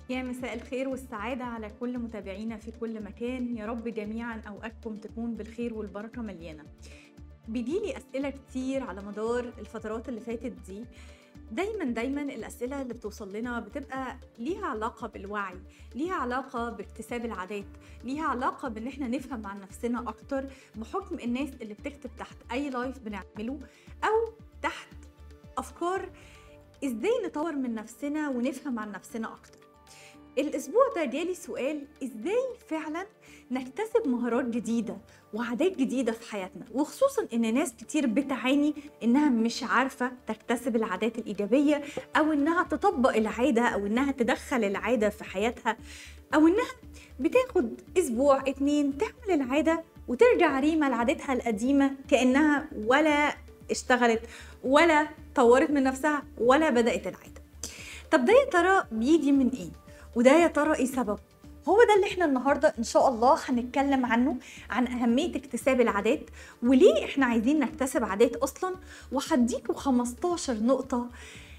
يا مساء الخير والسعادة على كل متابعينا في كل مكان يا رب جميعا أوقاتكم تكون بالخير والبركة مليانة بيجيلي أسئلة كتير على مدار الفترات اللي فاتت دي دايما دايما الأسئلة اللي بتوصل لنا بتبقى ليها علاقة بالوعي ليها علاقة باكتساب العادات ليها علاقة بإن احنا نفهم عن نفسنا أكتر بحكم الناس اللي بتكتب تحت أي لايف بنعمله أو تحت أفكار إزاي نطور من نفسنا ونفهم عن نفسنا أكتر الاسبوع ده جالي سؤال ازاي فعلا نكتسب مهارات جديده وعادات جديده في حياتنا وخصوصا ان ناس كتير بتعاني انها مش عارفه تكتسب العادات الايجابيه او انها تطبق العاده او انها تدخل العاده في حياتها او انها بتاخد اسبوع اتنين تعمل العاده وترجع ريما لعادتها القديمه كانها ولا اشتغلت ولا طورت من نفسها ولا بدات العاده طب ده يا ترى بيجي من ايه وده يا ترى ايه سببه هو ده اللي احنا النهارده ان شاء الله هنتكلم عنه عن اهميه اكتساب العادات وليه احنا عايزين نكتسب عادات اصلا وهديكوا 15 نقطه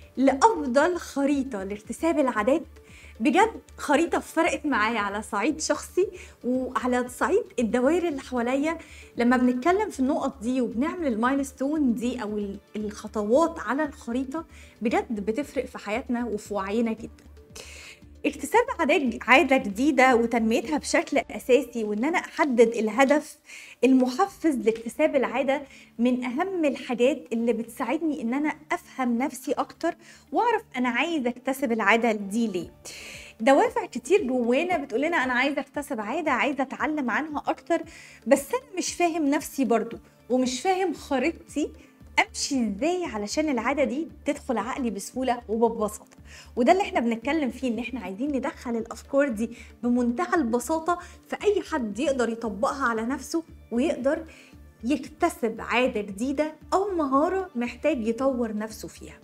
لافضل خريطه لاكتساب العادات بجد خريطة فرقت معايا على صعيد شخصي وعلى صعيد الدوائر اللي حواليا لما بنتكلم في النقط دي وبنعمل المايلستون دي او الخطوات على الخريطة بجد بتفرق في حياتنا وفي وعينا جدا اكتساب عادات عاده جديده وتنميتها بشكل اساسي وان انا احدد الهدف المحفز لاكتساب العاده من اهم الحاجات اللي بتساعدني ان انا افهم نفسي اكتر واعرف انا عايزه اكتسب العاده دي ليه دوافع كتير جوانا بتقول لنا انا عايزه اكتسب عاده عايزه اتعلم عنها اكتر بس انا مش فاهم نفسي برضو ومش فاهم خريطتي امشي ازاي علشان العاده دي تدخل عقلي بسهوله وببساطه وده اللي احنا بنتكلم فيه ان احنا عايزين ندخل الافكار دي بمنتهى البساطه فاي حد يقدر يطبقها على نفسه ويقدر يكتسب عاده جديده او مهاره محتاج يطور نفسه فيها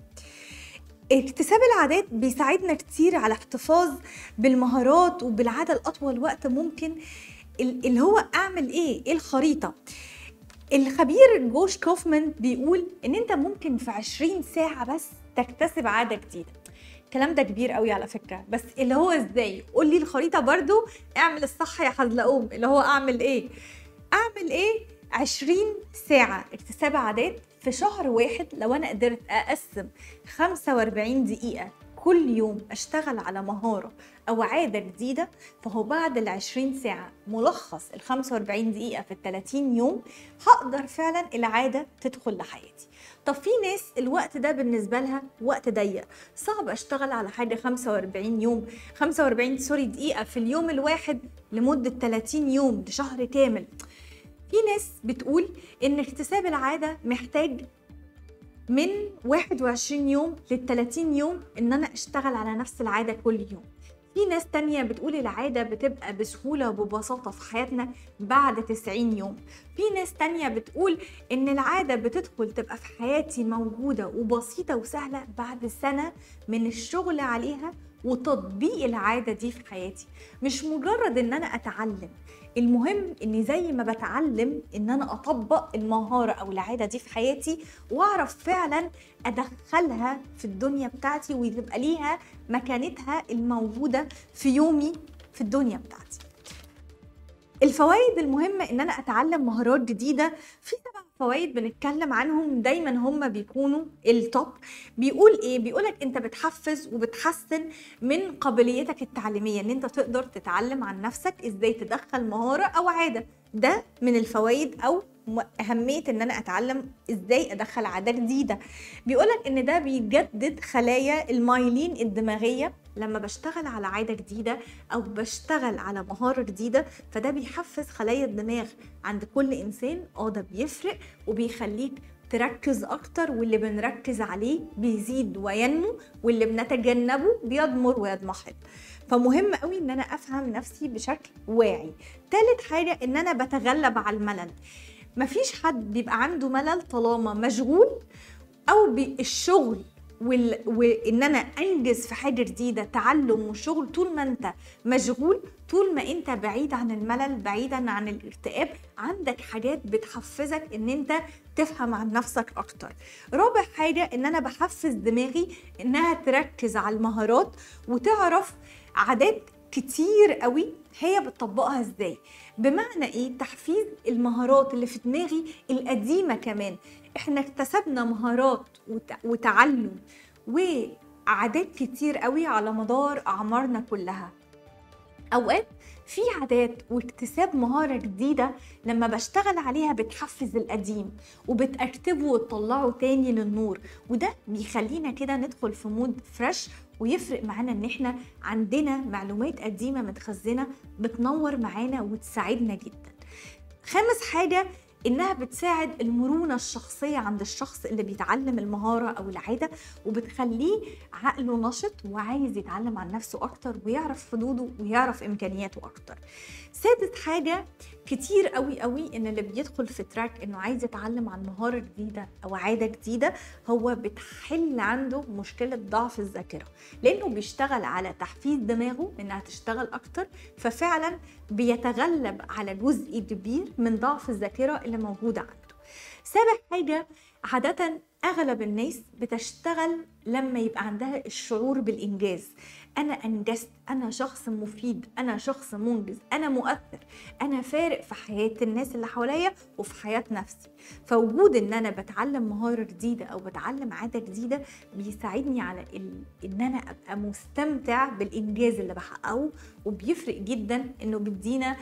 اكتساب العادات بيساعدنا كتير على احتفاظ بالمهارات وبالعاده لاطول وقت ممكن اللي هو اعمل ايه ايه الخريطه الخبير جوش كوفمان بيقول ان انت ممكن في 20 ساعه بس تكتسب عاده جديده الكلام ده كبير قوي على فكره بس اللي هو ازاي قول لي الخريطه برضو اعمل الصح يا حزلقوم اللي هو اعمل ايه اعمل ايه 20 ساعه اكتساب عادات في شهر واحد لو انا قدرت اقسم 45 دقيقه كل يوم اشتغل على مهاره او عاده جديده فهو بعد ال 20 ساعه ملخص ال 45 دقيقه في ال 30 يوم هقدر فعلا العاده تدخل لحياتي طب في ناس الوقت ده بالنسبه لها وقت ضيق صعب اشتغل على حاجه 45 يوم 45 سوري دقيقه في اليوم الواحد لمده 30 يوم لشهر كامل في ناس بتقول ان اكتساب العاده محتاج من 21 يوم لل 30 يوم ان انا اشتغل على نفس العاده كل يوم في ناس تانية بتقول العادة بتبقى بسهولة وببساطة في حياتنا بعد 90 يوم في ناس تانية بتقول إن العادة بتدخل تبقى في حياتي موجودة وبسيطة وسهلة بعد سنة من الشغل عليها وتطبيق العادة دي في حياتي مش مجرد إن أنا أتعلم المهم اني زي ما بتعلم ان انا اطبق المهاره او العاده دي في حياتي واعرف فعلا ادخلها في الدنيا بتاعتي ويبقى ليها مكانتها الموجوده في يومي في الدنيا بتاعتي الفوائد المهمة إن أنا أتعلم مهارات جديدة في سبع فوائد بنتكلم عنهم دايما هم بيكونوا التوب بيقول إيه؟ بيقولك أنت بتحفز وبتحسن من قابليتك التعليمية إن أنت تقدر تتعلم عن نفسك إزاي تدخل مهارة أو عادة ده من الفوائد أو اهميه ان انا اتعلم ازاي ادخل عاده جديده بيقولك ان ده بيجدد خلايا المايلين الدماغيه لما بشتغل على عاده جديده او بشتغل على مهاره جديده فده بيحفز خلايا الدماغ عند كل انسان اه ده بيفرق وبيخليك تركز اكتر واللي بنركز عليه بيزيد وينمو واللي بنتجنبه بيضمر ويضمحل فمهم قوي ان انا افهم نفسي بشكل واعي تالت حاجه ان انا بتغلب على الملل مفيش حد بيبقى عنده ملل طالما مشغول او بالشغل وال... وان انا انجز في حاجه جديده تعلم وشغل طول ما انت مشغول طول ما انت بعيد عن الملل بعيدا عن الاكتئاب عندك حاجات بتحفزك ان انت تفهم عن نفسك اكتر رابع حاجه ان انا بحفز دماغي انها تركز على المهارات وتعرف عادات كتير قوي هي بتطبقها ازاي بمعنى ايه تحفيز المهارات اللي في دماغي القديمه كمان احنا اكتسبنا مهارات وتعلم وعادات كتير قوي على مدار اعمارنا كلها اوقات في عادات واكتساب مهارة جديدة لما بشتغل عليها بتحفز القديم وبترتبه وتطلعه تاني للنور وده بيخلينا كده ندخل في مود فريش ويفرق معانا ان احنا عندنا معلومات قديمة متخزنة بتنور معانا وتساعدنا جدا خامس حاجة انها بتساعد المرونه الشخصيه عند الشخص اللي بيتعلم المهاره او العاده وبتخليه عقله نشط وعايز يتعلم عن نفسه اكتر ويعرف حدوده ويعرف امكانياته اكتر سادس حاجه كتير قوي قوي ان اللي بيدخل في تراك انه عايز يتعلم عن مهاره جديده او عاده جديده هو بتحل عنده مشكله ضعف الذاكره لانه بيشتغل على تحفيز دماغه انها تشتغل اكتر ففعلا بيتغلب على جزء كبير من ضعف الذاكره اللي موجوده عنده سابع حاجه عاده اغلب الناس بتشتغل لما يبقى عندها الشعور بالانجاز انا انجزت انا شخص مفيد انا شخص منجز انا مؤثر انا فارق في حياه الناس اللي حواليا وفي حياه نفسي فوجود ان انا بتعلم مهاره جديده او بتعلم عاده جديده بيساعدني على ال... ان انا ابقى مستمتع بالانجاز اللي بحققه وبيفرق جدا انه بيدينا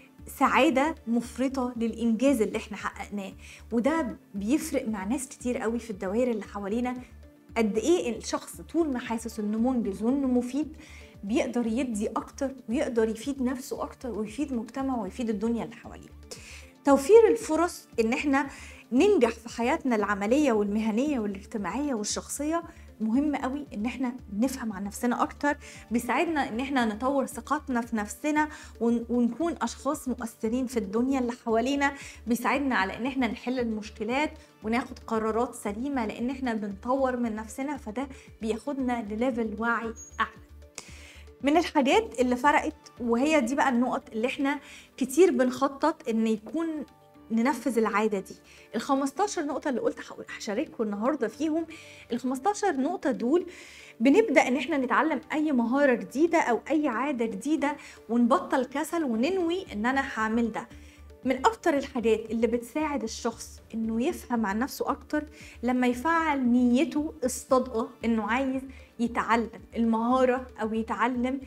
سعاده مفرطه للانجاز اللي احنا حققناه وده بيفرق مع ناس كتير قوي في الدوائر اللي حوالينا قد ايه الشخص طول ما حاسس انه منجز وانه مفيد بيقدر يدي اكتر ويقدر يفيد نفسه اكتر ويفيد مجتمعه ويفيد الدنيا اللي حواليه توفير الفرص ان احنا ننجح في حياتنا العمليه والمهنيه والاجتماعيه والشخصيه مهم قوي ان احنا نفهم عن نفسنا اكتر بيساعدنا ان احنا نطور ثقتنا في نفسنا ونكون اشخاص مؤثرين في الدنيا اللي حوالينا بيساعدنا على ان احنا نحل المشكلات وناخد قرارات سليمه لان احنا بنطور من نفسنا فده بياخدنا لليفل وعي اعلى من الحاجات اللي فرقت وهي دي بقى النقط اللي احنا كتير بنخطط ان يكون ننفذ العاده دي ال 15 نقطه اللي قلت هشارككم النهارده فيهم ال 15 نقطه دول بنبدا ان احنا نتعلم اي مهاره جديده او اي عاده جديده ونبطل كسل وننوي ان انا هعمل ده من اكتر الحاجات اللي بتساعد الشخص انه يفهم عن نفسه اكتر لما يفعل نيته الصادقه انه عايز يتعلم المهاره او يتعلم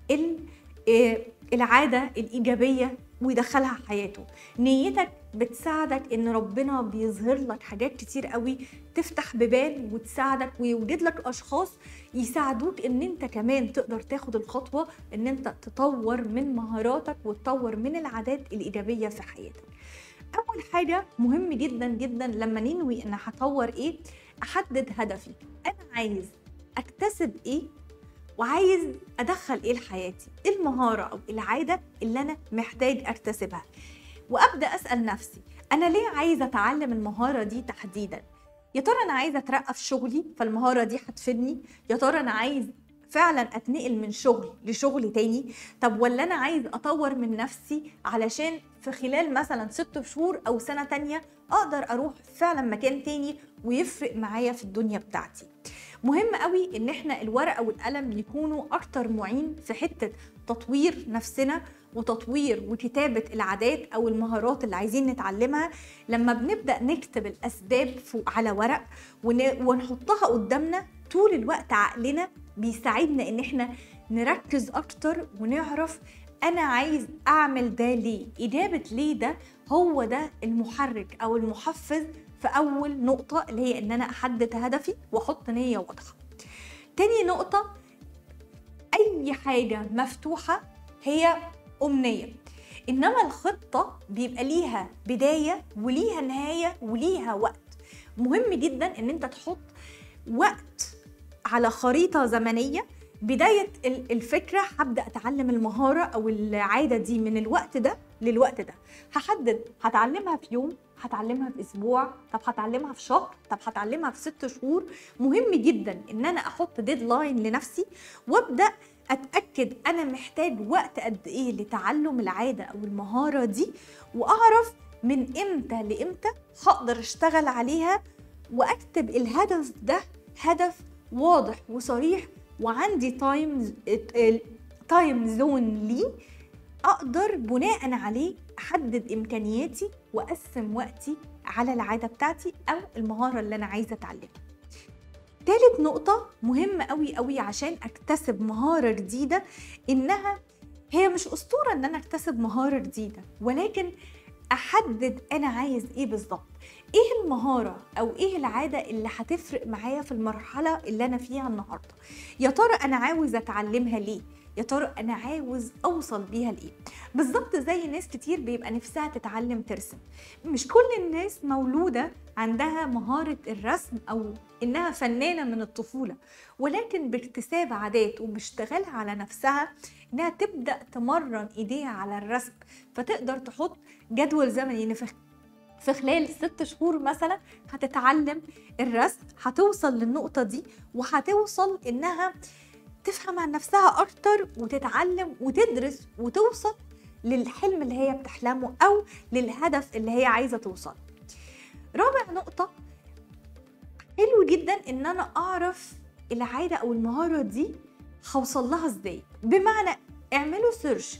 آه، العاده الايجابيه ويدخلها حياته نيتك بتساعدك ان ربنا بيظهر لك حاجات كتير قوي تفتح بيبان وتساعدك ويوجد لك اشخاص يساعدوك ان انت كمان تقدر تاخد الخطوه ان انت تطور من مهاراتك وتطور من العادات الايجابيه في حياتك اول حاجه مهم جدا جدا لما ننوي ان هطور ايه احدد هدفي انا عايز اكتسب ايه وعايز ادخل ايه لحياتي ايه المهاره او العاده اللي انا محتاج اكتسبها وابدا اسال نفسي انا ليه عايزه اتعلم المهاره دي تحديدا يا ترى انا عايزه اترقى في شغلي فالمهاره دي هتفيدني يا ترى انا عايز فعلا اتنقل من شغل لشغل تاني طب ولا انا عايز اطور من نفسي علشان في خلال مثلا ست شهور او سنه تانية اقدر اروح فعلا مكان تاني ويفرق معايا في الدنيا بتاعتي مهم قوي ان احنا الورقه والقلم يكونوا اكتر معين في حته تطوير نفسنا وتطوير وكتابه العادات او المهارات اللي عايزين نتعلمها لما بنبدا نكتب الاسباب على ورق ونحطها قدامنا طول الوقت عقلنا بيساعدنا ان احنا نركز اكتر ونعرف انا عايز اعمل ده ليه اجابه ليه ده هو ده المحرك او المحفز في اول نقطه اللي هي ان انا احدد هدفي واحط نيه واضحه تاني نقطه اي حاجه مفتوحه هي امنيه انما الخطه بيبقى ليها بدايه وليها نهايه وليها وقت مهم جدا ان انت تحط وقت على خريطه زمنيه بدايه الفكره هبدا اتعلم المهاره او العاده دي من الوقت ده للوقت ده هحدد هتعلمها في يوم هتعلمها في اسبوع طب هتعلمها في شهر طب هتعلمها في ست شهور مهم جدا ان انا احط ديدلاين لنفسي وابدا اتاكد انا محتاج وقت قد ايه لتعلم العاده او المهاره دي واعرف من امتى لامتى هقدر اشتغل عليها واكتب الهدف ده هدف واضح وصريح وعندي تايم تايم زون لي اقدر بناء عليه احدد امكانياتي واقسم وقتي على العاده بتاعتي او المهاره اللي انا عايزه اتعلمها تالت نقطة مهمة قوي قوي عشان اكتسب مهارة جديدة انها هي مش اسطورة ان انا اكتسب مهارة جديدة ولكن احدد انا عايز ايه بالظبط ايه المهاره او ايه العاده اللي هتفرق معايا في المرحله اللي انا فيها النهارده يا ترى انا عاوز اتعلمها ليه يا ترى انا عاوز اوصل بيها لايه بالظبط زي ناس كتير بيبقى نفسها تتعلم ترسم مش كل الناس مولوده عندها مهاره الرسم او انها فنانه من الطفوله ولكن باكتساب عادات وباشتغالها على نفسها انها تبدا تمرن ايديها على الرسم فتقدر تحط جدول زمني ان في خلال ست شهور مثلا هتتعلم الرسم هتوصل للنقطه دي وهتوصل انها تفهم عن نفسها اكتر وتتعلم وتدرس وتوصل للحلم اللي هي بتحلمه او للهدف اللي هي عايزه توصل رابع نقطه حلو جدا ان انا اعرف العاده او المهاره دي هوصل لها ازاي بمعنى اعملوا سيرش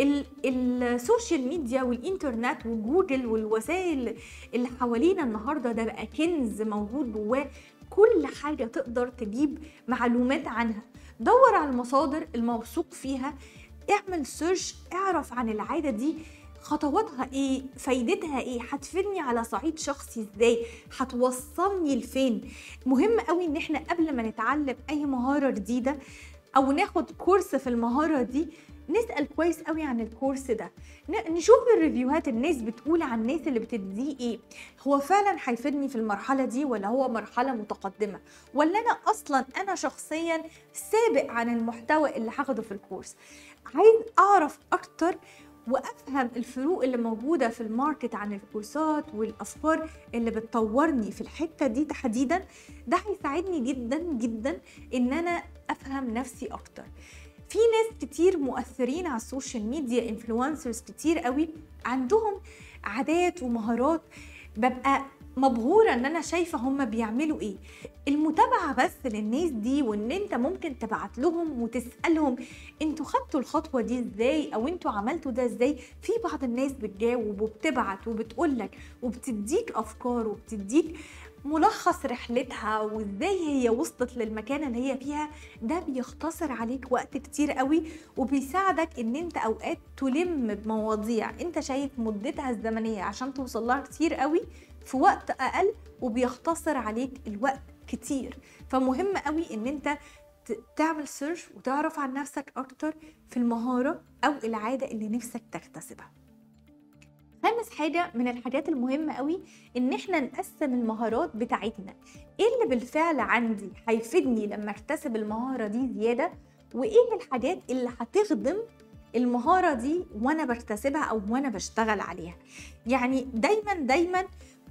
السوشيال ميديا والانترنت وجوجل والوسائل اللي حوالينا النهارده ده بقى كنز موجود جواه كل حاجه تقدر تجيب معلومات عنها دور على المصادر الموثوق فيها اعمل سيرش اعرف عن العاده دي خطواتها ايه فايدتها ايه هتفيدني على صعيد شخصي ازاي هتوصلني لفين مهم قوي ان احنا قبل ما نتعلم اي مهاره جديده او ناخد كورس في المهاره دي نسال كويس قوي عن الكورس ده نشوف الريفيوهات الناس بتقول عن الناس اللي بتديه ايه هو فعلا هيفيدني في المرحله دي ولا هو مرحله متقدمه ولا انا اصلا انا شخصيا سابق عن المحتوى اللي هاخده في الكورس عايز اعرف اكتر وافهم الفروق اللي موجوده في الماركت عن الكورسات والافكار اللي بتطورني في الحته دي تحديدا ده هيساعدني جدا جدا ان انا افهم نفسي اكتر في ناس كتير مؤثرين على السوشيال ميديا انفلونسرز كتير قوي عندهم عادات ومهارات ببقى مبهوره ان انا شايفه هم بيعملوا ايه المتابعه بس للناس دي وان انت ممكن تبعت لهم وتسالهم انتوا خدتوا الخطوه دي ازاي او انتوا عملتوا ده ازاي في بعض الناس بتجاوب وبتبعت وبتقولك وبتديك افكار وبتديك ملخص رحلتها وازاي هي وصلت للمكان اللي هي فيها ده بيختصر عليك وقت كتير قوي وبيساعدك ان انت اوقات تلم بمواضيع انت شايف مدتها الزمنيه عشان توصل لها كتير قوي في وقت اقل وبيختصر عليك الوقت كتير فمهم قوي ان انت تعمل سيرش وتعرف عن نفسك اكتر في المهاره او العاده اللي نفسك تكتسبها خامس حاجة من الحاجات المهمة قوي إن إحنا نقسم المهارات بتاعتنا إيه اللي بالفعل عندي هيفيدني لما أكتسب المهارة دي زيادة وإيه الحاجات اللي هتخدم المهارة دي وأنا بكتسبها أو وأنا بشتغل عليها يعني دايما دايما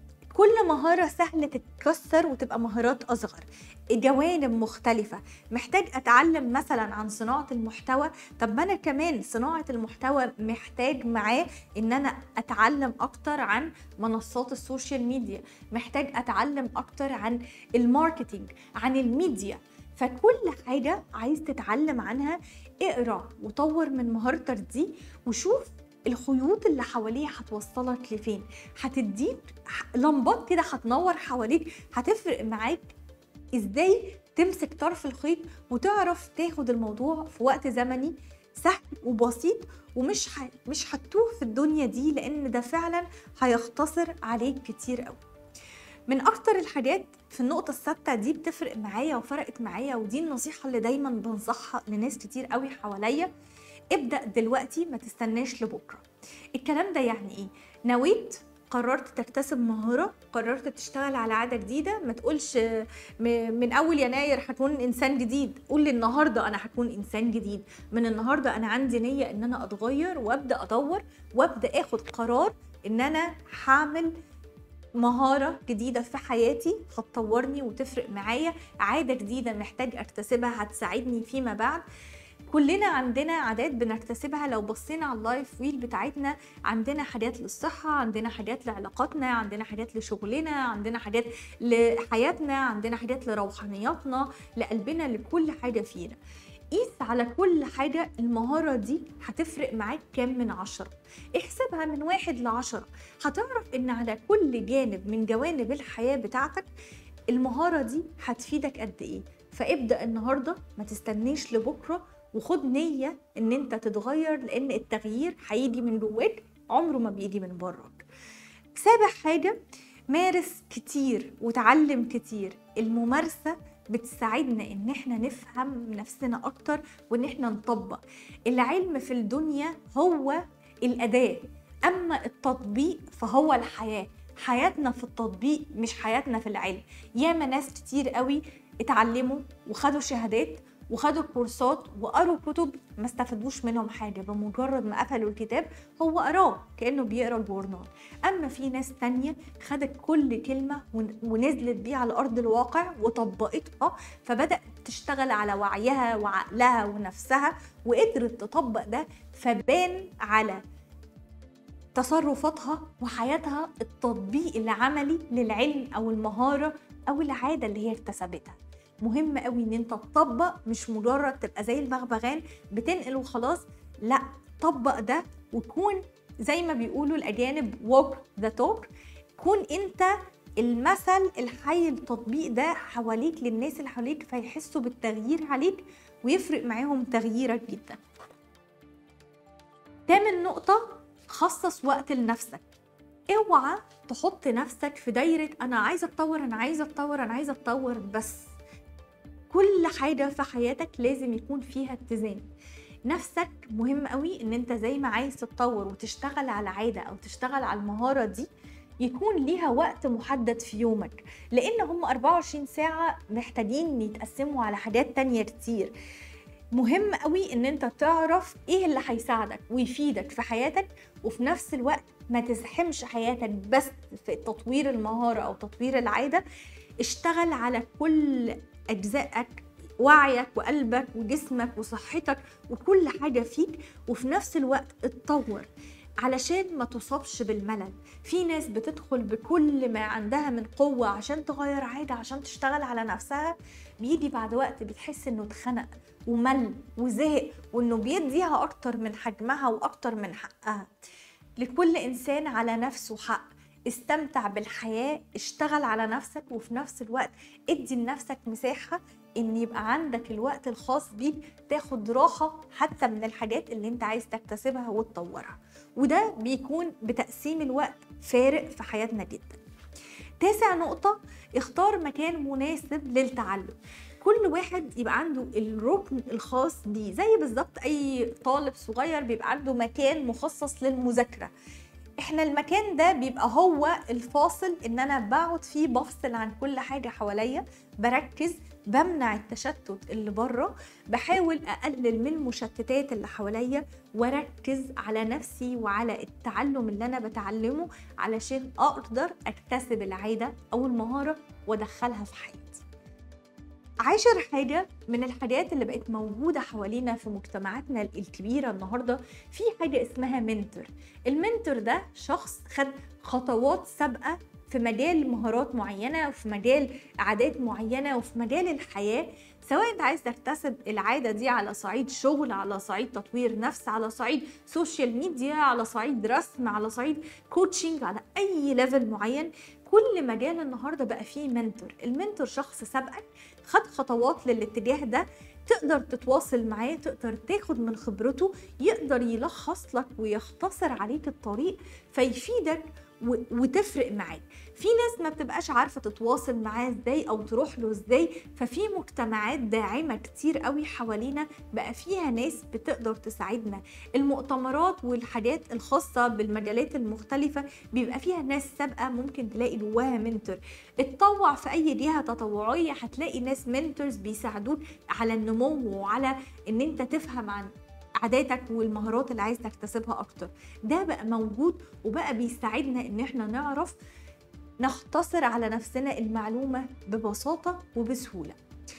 كل مهارة سهلة تتكسر وتبقى مهارات أصغر جوانب مختلفة محتاج أتعلم مثلا عن صناعة المحتوى طب ما أنا كمان صناعة المحتوى محتاج معاه إن أنا أتعلم أكتر عن منصات السوشيال ميديا محتاج أتعلم أكتر عن الماركتينج عن الميديا فكل حاجة عايز تتعلم عنها اقرا وطور من مهارتك دي وشوف الخيوط اللي حواليه هتوصلك لفين هتديك لمبات كده هتنور حواليك هتفرق معاك ازاي تمسك طرف الخيط وتعرف تاخد الموضوع في وقت زمني سهل وبسيط ومش ح... مش هتوه في الدنيا دي لان ده فعلا هيختصر عليك كتير قوي من اكتر الحاجات في النقطه الثابته دي بتفرق معايا وفرقت معايا ودي النصيحه اللي دايما بنصحها لناس كتير قوي حواليا ابدا دلوقتي ما تستناش لبكره الكلام ده يعني ايه نويت قررت تكتسب مهارة قررت تشتغل على عادة جديدة ما تقولش من أول يناير هكون إنسان جديد قول لي النهاردة أنا هكون إنسان جديد من النهاردة أنا عندي نية إن أنا أتغير وأبدأ أدور وأبدأ أخد قرار إن أنا هعمل مهارة جديدة في حياتي هتطورني وتفرق معايا عادة جديدة محتاج أكتسبها هتساعدني فيما بعد كلنا عندنا عادات بنكتسبها لو بصينا على اللايف ويل بتاعتنا عندنا حاجات للصحة عندنا حاجات لعلاقاتنا عندنا حاجات لشغلنا عندنا حاجات لحياتنا عندنا حاجات لروحانياتنا لقلبنا لكل حاجة فينا قيس على كل حاجة المهارة دي هتفرق معاك كام من عشرة احسبها من واحد لعشرة هتعرف ان على كل جانب من جوانب الحياة بتاعتك المهارة دي هتفيدك قد ايه فابدأ النهاردة ما تستنيش لبكرة وخد نية ان انت تتغير لان التغيير هيجي من جواك عمره ما بيجي من براك سابع حاجة مارس كتير وتعلم كتير الممارسة بتساعدنا ان احنا نفهم نفسنا اكتر وان احنا نطبق العلم في الدنيا هو الاداه اما التطبيق فهو الحياه حياتنا في التطبيق مش حياتنا في العلم ياما ناس كتير قوي اتعلموا وخدوا شهادات وخدوا كورسات وقروا كتب ما استفادوش منهم حاجه بمجرد ما قفلوا الكتاب هو قراه كانه بيقرا الجورنال اما في ناس تانية خدت كل كلمه ونزلت بيه على ارض الواقع وطبقتها فبدات تشتغل على وعيها وعقلها ونفسها وقدرت تطبق ده فبان على تصرفاتها وحياتها التطبيق العملي للعلم او المهاره او العاده اللي هي اكتسبتها مهم قوي ان انت تطبق مش مجرد تبقى زي البغبغان بتنقل وخلاص لا طبق ده وكون زي ما بيقولوا الاجانب walk the talk كون انت المثل الحي التطبيق ده حواليك للناس اللي حواليك فيحسوا بالتغيير عليك ويفرق معاهم تغييرك جدا تامن نقطة خصص وقت لنفسك اوعى تحط نفسك في دايرة أنا عايزة أتطور أنا عايزة أتطور أنا عايزة أتطور بس كل حاجه في حياتك لازم يكون فيها اتزان نفسك مهم قوي ان انت زي ما عايز تتطور وتشتغل على عاده او تشتغل على المهاره دي يكون ليها وقت محدد في يومك لان هم 24 ساعه محتاجين يتقسموا على حاجات تانية كتير مهم قوي ان انت تعرف ايه اللي هيساعدك ويفيدك في حياتك وفي نفس الوقت ما تزحمش حياتك بس في تطوير المهاره او تطوير العاده اشتغل على كل اجزائك وعيك وقلبك وجسمك وصحتك وكل حاجه فيك وفي نفس الوقت اتطور علشان ما تصابش بالملل في ناس بتدخل بكل ما عندها من قوة عشان تغير عادة عشان تشتغل على نفسها بيجي بعد وقت بتحس انه اتخنق ومل وزهق وانه بيديها اكتر من حجمها واكتر من حقها لكل انسان على نفسه حق استمتع بالحياة اشتغل على نفسك وفي نفس الوقت ادي لنفسك مساحة ان يبقى عندك الوقت الخاص بيك تاخد راحة حتى من الحاجات اللي انت عايز تكتسبها وتطورها وده بيكون بتقسيم الوقت فارق في حياتنا جدا تاسع نقطة اختار مكان مناسب للتعلم كل واحد يبقى عنده الركن الخاص بيه زي بالظبط اي طالب صغير بيبقى عنده مكان مخصص للمذاكره احنا المكان ده بيبقى هو الفاصل ان انا بقعد فيه بفصل عن كل حاجه حواليا بركز بمنع التشتت اللي بره بحاول اقلل من المشتتات اللي حواليا واركز على نفسي وعلى التعلم اللي انا بتعلمه علشان اقدر اكتسب العاده او المهاره وادخلها في حياتي عاشر حاجة من الحاجات اللي بقت موجودة حوالينا في مجتمعاتنا الكبيرة النهاردة في حاجة اسمها منتور المنتور ده شخص خد خطوات سابقة في مجال مهارات معينة وفي مجال عادات معينة وفي مجال الحياة سواء انت عايز تكتسب العادة دي على صعيد شغل على صعيد تطوير نفس على صعيد سوشيال ميديا على صعيد رسم على صعيد كوتشنج على اي ليفل معين كل مجال النهارده بقى فيه منتور المنتور شخص سبقك خد خطوات للاتجاه ده تقدر تتواصل معاه تقدر تاخد من خبرته يقدر يلخص لك ويختصر عليك الطريق فيفيدك وتفرق معاك في ناس ما بتبقاش عارفه تتواصل معاه ازاي او تروح له ازاي ففي مجتمعات داعمه كتير قوي حوالينا بقى فيها ناس بتقدر تساعدنا المؤتمرات والحاجات الخاصه بالمجالات المختلفه بيبقى فيها ناس سابقه ممكن تلاقي جواها منتور اتطوع في اي جهه تطوعيه هتلاقي ناس منتورز بيساعدوك على النمو وعلى ان انت تفهم عن عاداتك والمهارات اللي عايز تكتسبها اكتر ده بقى موجود وبقى بيساعدنا ان احنا نعرف نختصر على نفسنا المعلومة ببساطة وبسهولة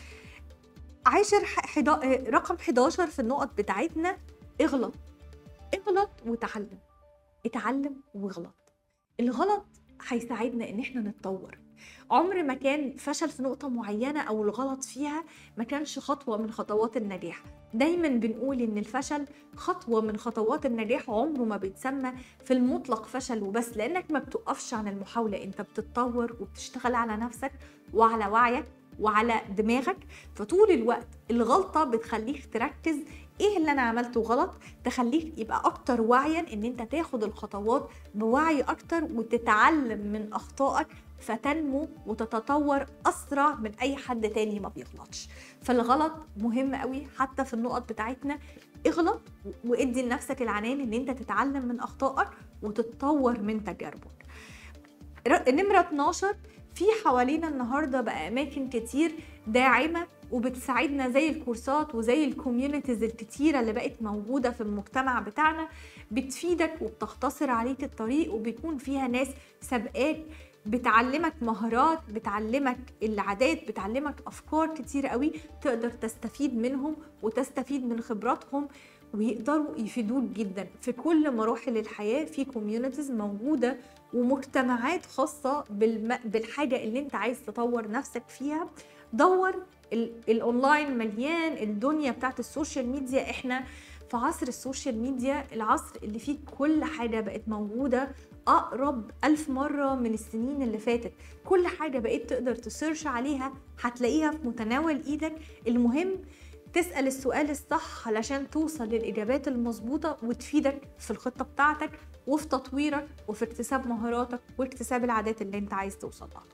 عاشر حدا... رقم 11 في النقط بتاعتنا اغلط اغلط وتعلم اتعلم واغلط الغلط هيساعدنا ان احنا نتطور عمر ما كان فشل في نقطة معينة أو الغلط فيها ما كانش خطوة من خطوات النجاح دايما بنقول إن الفشل خطوة من خطوات النجاح عمره ما بيتسمى في المطلق فشل وبس لأنك ما بتقفش عن المحاولة أنت بتتطور وبتشتغل على نفسك وعلى وعيك وعلى دماغك فطول الوقت الغلطة بتخليك تركز ايه اللي انا عملته غلط تخليك يبقى اكتر وعيا ان انت تاخد الخطوات بوعي اكتر وتتعلم من اخطائك فتنمو وتتطور اسرع من اي حد تاني ما بيغلطش فالغلط مهم قوي حتى في النقط بتاعتنا اغلط وادي لنفسك العنان ان انت تتعلم من اخطائك وتتطور من تجاربك نمرة 12 في حوالينا النهاردة بقى أماكن كتير داعمة وبتساعدنا زي الكورسات وزي الكوميونيتيز الكتيرة اللي بقت موجودة في المجتمع بتاعنا بتفيدك وبتختصر عليك الطريق وبيكون فيها ناس سابقاك بتعلمك مهارات بتعلمك العادات بتعلمك افكار كتير قوي تقدر تستفيد منهم وتستفيد من خبراتهم ويقدروا يفيدوك جدا في كل مراحل الحياه في كوميونيتيز موجوده ومجتمعات خاصه بالم... بالحاجه اللي انت عايز تطور نفسك فيها دور الاونلاين مليان الدنيا بتاعت السوشيال ميديا احنا في عصر السوشيال ميديا العصر اللي فيه كل حاجة بقت موجودة أقرب ألف مرة من السنين اللي فاتت كل حاجة بقيت تقدر تسيرش عليها هتلاقيها في متناول إيدك المهم تسأل السؤال الصح علشان توصل للإجابات المظبوطة وتفيدك في الخطة بتاعتك وفي تطويرك وفي اكتساب مهاراتك واكتساب العادات اللي انت عايز توصل لها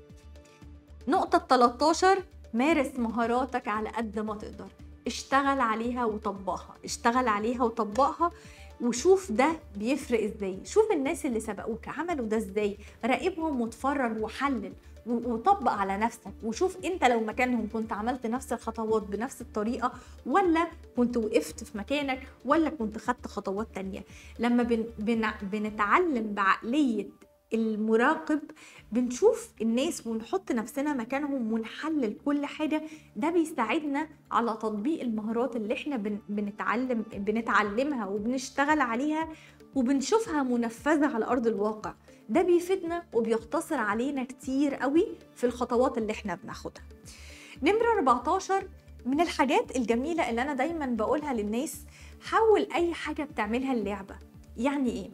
نقطة 13 مارس مهاراتك على قد ما تقدر اشتغل عليها وطبقها اشتغل عليها وطبقها وشوف ده بيفرق ازاي شوف الناس اللي سبقوك عملوا ده ازاي راقبهم واتفرج وحلل وطبق على نفسك وشوف انت لو مكانهم كنت عملت نفس الخطوات بنفس الطريقة ولا كنت وقفت في مكانك ولا كنت خدت خطوات تانية لما بن بن بنتعلم بعقلية المراقب بنشوف الناس ونحط نفسنا مكانهم ونحلل كل حاجة ده بيساعدنا على تطبيق المهارات اللي احنا بنتعلم بنتعلمها وبنشتغل عليها وبنشوفها منفذة على أرض الواقع ده بيفيدنا وبيقتصر علينا كتير قوي في الخطوات اللي احنا بناخدها نمرة 14 من الحاجات الجميلة اللي أنا دايما بقولها للناس حول أي حاجة بتعملها اللعبة يعني إيه؟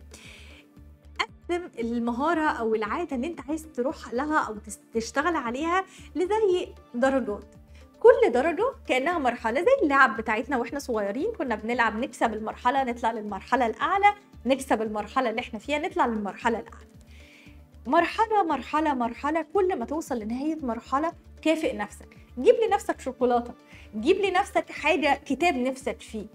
قسم المهارة أو العادة اللي أنت عايز تروح لها أو تشتغل عليها لزي درجات كل درجة كأنها مرحلة زي اللعب بتاعتنا واحنا صغيرين كنا بنلعب نكسب المرحلة نطلع للمرحلة الأعلى نكسب المرحلة اللي احنا فيها نطلع للمرحلة الأعلى مرحلة مرحلة مرحلة كل ما توصل لنهاية مرحلة كافئ نفسك جيب لنفسك شوكولاتة جيب لنفسك حاجة كتاب نفسك فيه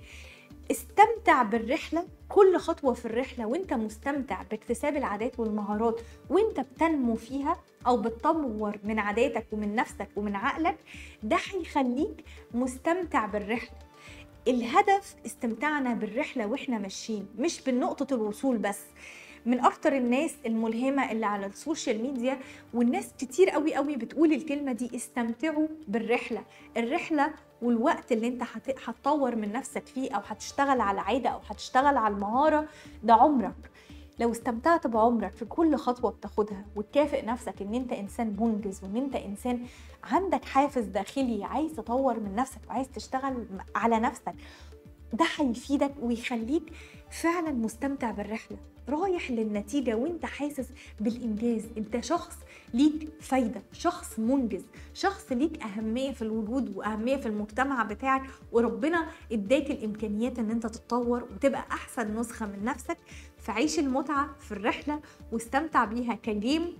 استمتع بالرحلة كل خطوة في الرحلة وانت مستمتع باكتساب العادات والمهارات وانت بتنمو فيها او بتطور من عاداتك ومن نفسك ومن عقلك ده هيخليك مستمتع بالرحلة الهدف استمتعنا بالرحلة واحنا ماشيين مش بالنقطة الوصول بس من اكتر الناس الملهمه اللي على السوشيال ميديا والناس كتير قوي قوي بتقول الكلمه دي استمتعوا بالرحله الرحله والوقت اللي انت هتطور من نفسك فيه او هتشتغل على عاده او هتشتغل على المهاره ده عمرك لو استمتعت بعمرك في كل خطوة بتاخدها وتكافئ نفسك ان انت انسان منجز وان انت انسان عندك حافز داخلي عايز تطور من نفسك وعايز تشتغل على نفسك ده هيفيدك ويخليك فعلا مستمتع بالرحله رايح للنتيجه وانت حاسس بالانجاز انت شخص ليك فايده شخص منجز شخص ليك اهميه في الوجود واهميه في المجتمع بتاعك وربنا اداك الامكانيات ان انت تتطور وتبقى احسن نسخه من نفسك فعيش المتعه في الرحله واستمتع بيها كجيم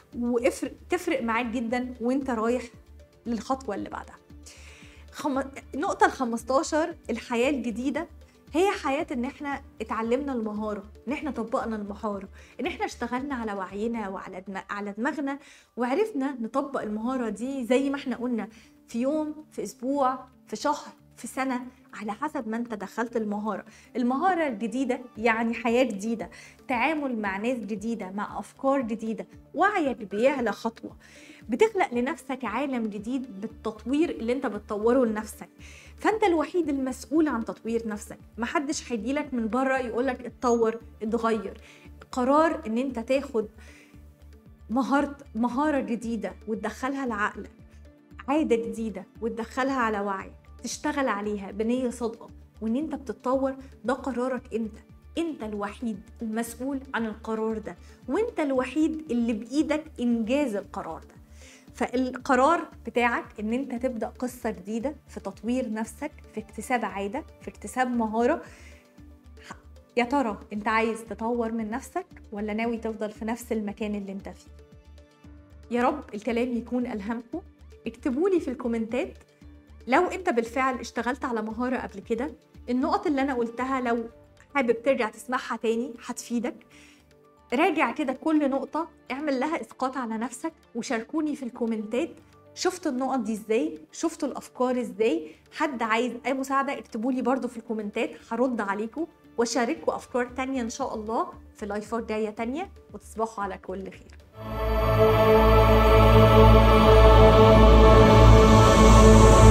وتفرق معاك جدا وانت رايح للخطوه اللي بعدها خم... النقطة ال 15 الحياة الجديدة هي حياة ان احنا اتعلمنا المهارة ان احنا طبقنا المهارة ان احنا اشتغلنا على وعينا وعلى دم... على دماغنا وعرفنا نطبق المهارة دي زي ما احنا قلنا في يوم في اسبوع في شهر في سنة على حسب ما انت دخلت المهارة المهارة الجديدة يعني حياة جديدة تعامل مع ناس جديدة مع أفكار جديدة وعيك بيعلى خطوة بتخلق لنفسك عالم جديد بالتطوير اللي انت بتطوره لنفسك فانت الوحيد المسؤول عن تطوير نفسك محدش هيجيلك من بره يقولك اتطور اتغير قرار ان انت تاخد مهارة مهارة جديدة وتدخلها لعقلك عادة جديدة وتدخلها على وعيك تشتغل عليها بنية صادقة وان انت بتتطور ده قرارك انت انت الوحيد المسؤول عن القرار ده وانت الوحيد اللي بايدك انجاز القرار ده فالقرار بتاعك ان انت تبدا قصه جديده في تطوير نفسك في اكتساب عاده في اكتساب مهاره يا ترى انت عايز تطور من نفسك ولا ناوي تفضل في نفس المكان اللي انت فيه يا رب الكلام يكون الهمكم اكتبوا لي في الكومنتات لو انت بالفعل اشتغلت على مهاره قبل كده النقط اللي انا قلتها لو حابب ترجع تسمعها تاني هتفيدك راجع كده كل نقطة اعمل لها إسقاط على نفسك وشاركوني في الكومنتات شفتوا النقط دي ازاي شفتوا الافكار ازاي حد عايز اي مساعده اكتبوا لي برده في الكومنتات هرد عليكم واشارككم افكار تانية ان شاء الله في لايفات جايه تانية وتصبحوا على كل خير